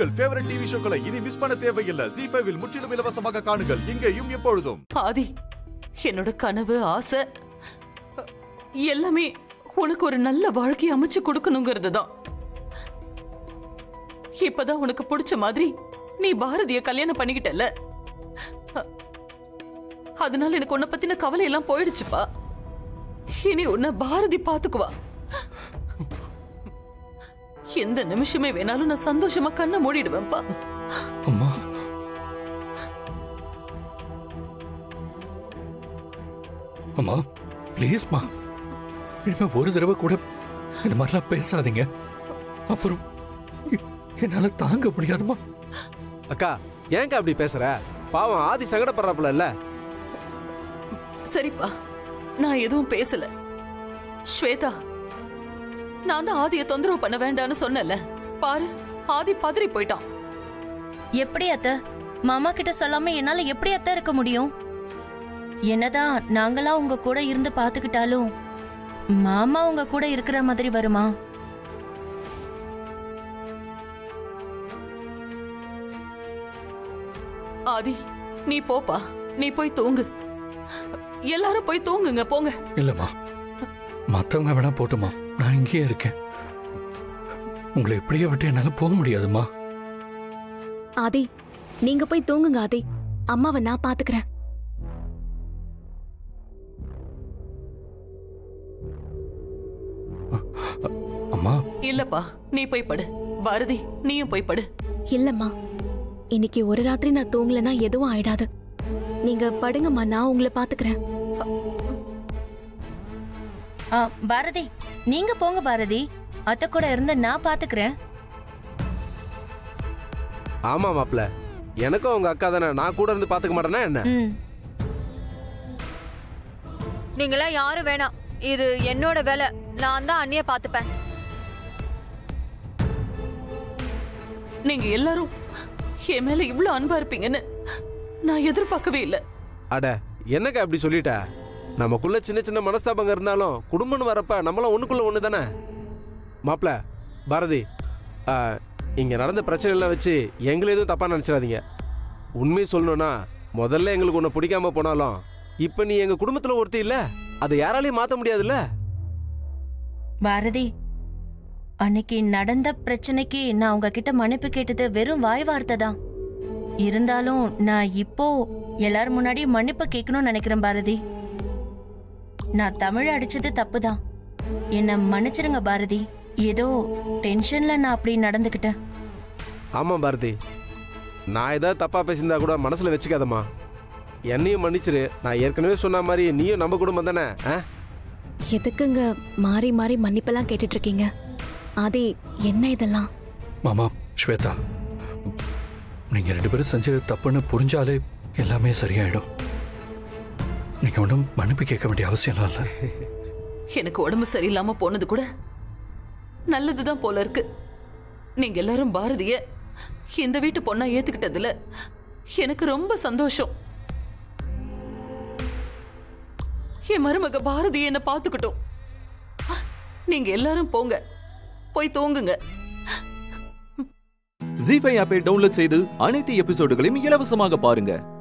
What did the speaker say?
உங்கள் favourite TV ஷோக்களை இனி miss பண்ண தேவையில்லை ஜி ஃபைவில் முற்றிலும் இலவசமாக காணுங்கள் இங்கேயும் எப்பொழுதும் ஆதி என்னோட கனவு ஆசை அ, எல்லாமே உனக்கு ஒரு நல்ல வாழ்க்கையை அமைச்சு கொடுக்கணுங்கிறது தான் இப்பதான் உனக்கு பிடிச்ச மாதிரி நீ பாரதிய கல்யாணம் பண்ணிக்கிட்டல அ, அதனால எனக்கு உன்னை பத்தின கவலை எல்லாம் போயிடுச்சுப்பா இனி உன்னை பாரதி பாத்துக்குவா எந்த நிமிஷமே வேணாலும் நான் சந்தோஷமா கண்ணை மூடிடுவேன்ப்பா அம்மா அம்மா ப்ளீஸ்மா இனிமே ஒரு தடவை கூட இந்த மாதிரிலாம் பேசாதீங்க அப்புறம் எ- என்னால தாங்க முடியாதுமா அக்கா ஏன்க்கா அப்படி பேசுற பாவம் ஆதி சங்கடப்படுறாப்புல இல்ல சரிப்பா நான் எதுவும் பேசல ஸ்வேதா நான் தான் ஆதியை தொந்தரவு பண்ண வேண்டாம்னு சொன்னல பாரு ஆதி பதறி போயிட்டான் எப்படி அத்த மாமா கிட்ட சொல்லாம என்னால எப்படி அத்த இருக்க முடியும் என்னதான் நாங்களா உங்க கூட இருந்து பாத்துக்கிட்டாலும் மாமா உங்க கூட இருக்கிற மாதிரி வருமா ஆதி நீ போப்பா நீ போய் தூங்கு எல்லாரும் போய் தூங்குங்க போங்க இல்லம்மா மத்தவங்க வேணா போட்டுமா நான் இங்கேயே இருக்கேன் உங்களை இப்படியே விட்டு என்னால போக முடியாதுமா ஆதி நீங்க போய் தூங்குங்க ஆதி அம்மாவை நான் பாத்துக்கிறேன் அம்மா இல்லப்பா நீ போய் படு பாரதி நீயும் போய் படு இல்லம்மா இன்னைக்கு ஒரு ராத்திரி நான் தூங்கலனா எதுவும் ஆயிடாது நீங்க படுங்கம்மா நான் உங்களை பாத்துக்கிறேன் ஆ, பாரதி நீங்க போங்க பாரதி அத்த கூட இருந்து நான் பாத்துக்கிறேன் ஆமா மாப்ள எனக்கும் உங்க அக்கா தானே நான் கூட இருந்து பாத்துக்க மாட்டேனா என்ன ம் நீங்களாம் யாரும் வேணாம் இது என்னோட வேலை நான் தான் அண்ணிய பாத்துப்பேன் நீங்க எல்லாரும் என் மேல இவ்ளோ அன்பா இருப்பீங்கன்னு நான் எதிர்பார்க்கவே இல்ல அட என்னக்கா அப்படி சொல்லிட்ட நமக்குள்ள சின்ன சின்ன மனஸ்தாபங்க இருந்தாலும் குடும்பம்னு வரப்ப நம்மளாம் ஒண்ணுக்குள்ள ஒண்ணு தானே மாப்ள பாரதி ஆ, இங்க நடந்த பிரச்சனை எல்லாம் வச்சு எங்களை எதுவும் தப்பா நினைச்சிடாதீங்க உண்மையை சொல்லணும்னா முதல்ல எங்களுக்கு ஒன்று பிடிக்காம போனாலும் இப்ப நீ எங்க குடும்பத்துல ஒருத்தி இல்ல அதை யாராலையும் மாத்த முடியாதுல்ல பாரதி அன்னைக்கு நடந்த பிரச்சனைக்கு நான் உங்ககிட்ட மன்னிப்பு கேட்டது வெறும் வாய் வார்த்தை தான் இருந்தாலும் நான் இப்போ எல்லாரும் முன்னாடி மன்னிப்பு கேட்கணும்னு நினைக்கிறேன் பாரதி நான் தமிழ் அடிச்சது தப்புதான் என்ன மன்னிச்சிருங்க பாரதி ஏதோ டென்ஷன்ல நான் அப்படி நடந்துக்கிட்டேன் ஆமா பாரதி நான் ஏதாவது தப்பா பேசியிருந்தா கூட மனசுல வச்சுக்காதம்மா என்னையும் மன்னிச்சிரு நான் ஏற்கனவே சொன்ன மாதிரி நீயும் நம்ம குடும்பம் தானே ஆ எதுக்குங்க மாறி மாறி மன்னிப்பெல்லாம் கேட்டுட்டு இருக்கீங்க ஆதி என்ன இதெல்லாம் மாமா ஸ்வேதா நீங்க ரெண்டு பேரும் செஞ்சது தப்புன்னு புரிஞ்சாலே எல்லாமே சரியாயிடும் நீங்க ஒன்றும் மன்னிப்பு கேட்க வேண்டிய அவசியம்லாம் இல்லை எனக்கு உடம்பு சரியில்லாம போனது கூட நல்லதுதான் போல இருக்கு நீங்க எல்லாரும் பாரதிய இந்த வீட்டு பொண்ணா ஏத்துக்கிட்டதுல எனக்கு ரொம்ப சந்தோஷம் என் மருமக பாரதி என்ன பாத்துக்கிட்டோம் நீங்க எல்லாரும் போங்க போய் தூங்குங்க ஜி ஃபைவ் ஆப்பை டவுன்லோட் செய்து அனைத்து எபிசோடுகளையும் இலவசமாக பாருங்க